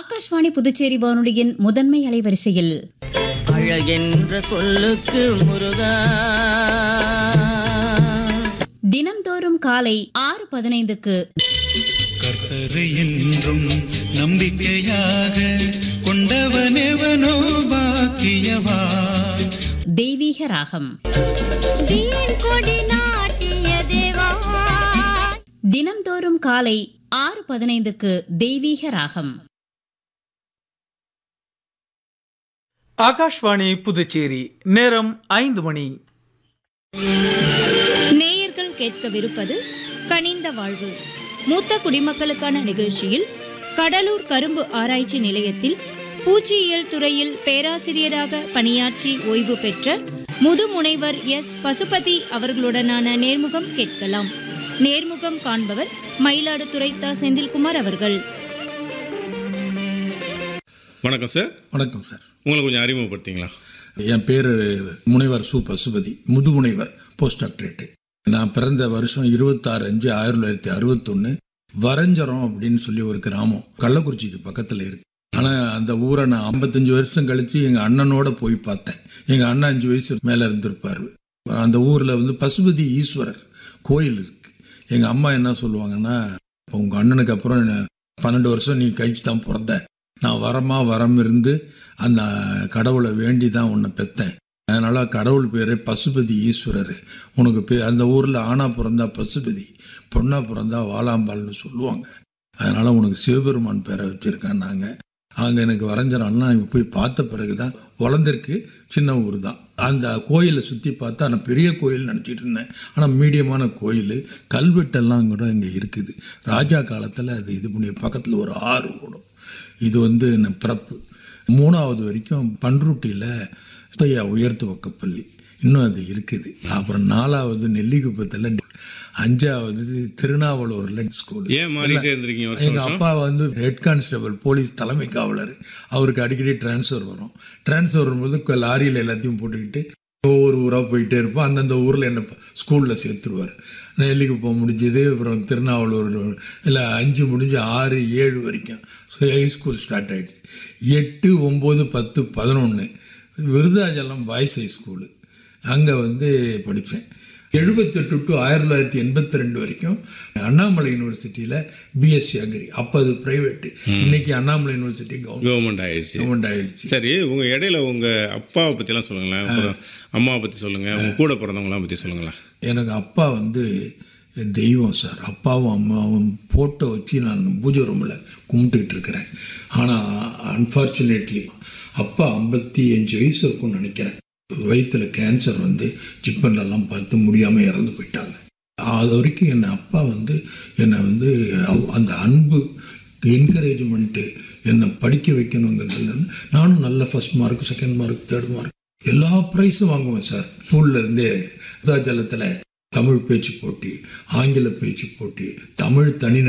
ஆகாஷ்வாணி புதுச்சேரி வானொலியின் முதன்மை அலைவரிசையில் அழகென்ற சொல்லுக்கு முருகா தினம்தோறும் காலை ஆறு பதினைந்துக்கு கர்த்தரை என்றும் நம்பிக்கையாக கொண்டவனெவனோ பாக்கியவா தெய்வீக ராகம் தினம்தோறும் காலை ஆறு பதினைந்துக்கு தெய்வீக ராகம் ஆகாஷ்வாணி புதுச்சேரி நேரம் ஐந்து மணி நேயர்கள் கேட்கவிருப்பது கனிந்த வாழ்வு மூத்த குடிமக்களுக்கான நிகழ்ச்சியில் கடலூர் கரும்பு ஆராய்ச்சி நிலையத்தில் பூச்சியியல் துறையில் பேராசிரியராக பணியாற்றி ஓய்வு பெற்ற முதுமுனைவர் எஸ் பசுபதி அவர்களுடனான நேர்முகம் கேட்கலாம் நேர்முகம் காண்பவர் மயிலாடுதுறை த செந்தில்குமார் அவர்கள் வணக்கம் சார் வணக்கம் சார் உங்களை கொஞ்சம் அறிமுகப்படுத்திங்களா என் பேர் முனைவர் சு பசுபதி முதுமுனைவர் போஸ்ட் டாக்டரேட்டு நான் பிறந்த வருஷம் இருபத்தாறு அஞ்சு ஆயிரத்தி தொள்ளாயிரத்தி அறுபத்தொன்று வரஞ்சரம் அப்படின்னு சொல்லி ஒரு கிராமம் கள்ளக்குறிச்சிக்கு பக்கத்தில் இருக்கு ஆனால் அந்த ஊரை நான் ஐம்பத்தஞ்சு வருஷம் கழித்து எங்கள் அண்ணனோட போய் பார்த்தேன் எங்கள் அண்ணன் அஞ்சு வயசு மேலே இருந்திருப்பார் அந்த ஊரில் வந்து பசுபதி ஈஸ்வரர் கோயில் இருக்கு எங்கள் அம்மா என்ன சொல்லுவாங்கன்னா இப்போ உங்கள் அண்ணனுக்கு அப்புறம் என்ன பன்னெண்டு வருஷம் நீ கழிச்சு தான் பிறந்த நான் வரமா வரம் இருந்து அந்த கடவுளை வேண்டி தான் உன்னை பெத்தேன் அதனால கடவுள் பேரு பசுபதி ஈஸ்வரர் உனக்கு பே அந்த ஊரில் ஆணா பிறந்தா பசுபதி பொண்ணா பிறந்தா வாலாம்பாள்னு சொல்லுவாங்க அதனால உனக்கு சிவபெருமான் பேரை வச்சிருக்கேன் நாங்கள் அங்கே எனக்கு வரைஞ்சறோம்னா இங்கே போய் பார்த்த பிறகு தான் வளர்ந்துருக்கு சின்ன ஊர் தான் அந்த கோயிலை சுற்றி பார்த்தா நான் பெரிய கோயில் நினச்சிட்டு இருந்தேன் ஆனால் மீடியமான கோயில் கல்வெட்டெல்லாம் கூட இங்கே இருக்குது ராஜா காலத்தில் அது இது பண்ணி பக்கத்தில் ஒரு ஆறு ஓடும் இது வந்து நான் பிறப்பு மூணாவது வரைக்கும் பன்ருட்டியில் முத்தையா உயர்த்துவ கப்பள்ளி இன்னும் அது இருக்குது அப்புறம் நாலாவது நெல்லிக்குப்பத்தில் அஞ்சாவது திருநாவலூரில் ஸ்கூல் ஏன் மாறிட்டே இருந்திருக்கீங்க வருஷம் எங்கள் வருஷம்? அப்பா வந்து ஹெட் கான்ஸ்டபிள் போலீஸ் தலைமை காவலர் அவருக்கு அடிக்கடி டிரான்ஸ்ஃபர் வரும் டிரான்ஸ்ஃபர் வரும்போது லாரியில் எல்லாத்தையும் போட்டுக்கிட்டு ஒவ்வொரு ஊராக போயிட்டே இருப்போம் அந்தந்த ஊரில் என்னை ஸ்கூலில் சேர்த்துருவார் நெல்லிக்குப்பம் முடிஞ்சது அப்புறம் திருநாவலூர் இல்லை அஞ்சு முடிஞ்சு ஆறு ஏழு வரைக்கும் ஹை ஸ்கூல் ஸ்டார்ட் ஆயிடுச்சு எட்டு ஒம்பது பத்து பதினொன்று விருதாச்சலம் பாய்ஸ் ஹை ஸ்கூலு அங்கே வந்து படித்தேன் எழுபத்தெட்டு டு ஆயிரத்தி தொள்ளாயிரத்தி எண்பத்தி ரெண்டு வரைக்கும் அண்ணாமலை யூனிவர்சிட்டியில் பிஎஸ்சி அக்ரி அப்போ அது ப்ரைவேட்டு இன்னைக்கு அண்ணாமலை யூனிவர்சிட்டி கவர்மெண்ட் கவர்மெண்ட் ஆயிடுச்சு கவர்மெண்ட் ஆயிடுச்சு சரி உங்க இடையில உங்க அப்பாவை பத்திலாம் சொல்லுங்களேன் அப்புறம் அம்மாவை பத்தி சொல்லுங்க உங்க கூட பிறந்தவங்களாம் பத்தி சொல்லுங்களேன் எனக்கு அப்பா வந்து தெய்வம் சார் அப்பாவும் அம்மாவும் ஃபோட்டோ வச்சு நான் பூஜை ரூமில் கும்பிட்டுக்கிட்டு இருக்கிறேன் ஆனால் அன்ஃபார்ச்சுனேட்லி அப்பா ஐம்பத்தி அஞ்சு வயசு இருக்கும்னு நினைக்கிறேன் வயிற்றுல கேன்சர் வந்து ஜிப்பன்லலாம் பார்த்து முடியாமல் இறந்து போயிட்டாங்க அது வரைக்கும் என் அப்பா வந்து என்னை வந்து அவ்- அந்த அன்பு என்கரேஜ்மெண்ட்டு என்னை படிக்க வைக்கணுங்கிறதுல நானும் நல்ல first mark second mark third mark எல்லா ப்ரைஸும் வாங்குவேன் சார் ஸ்கூல்ல இருந்தே விருதாச்சலத்தில் தமிழ் பேச்சு போட்டி ஆங்கில பேச்சு போட்டி தமிழ் தனி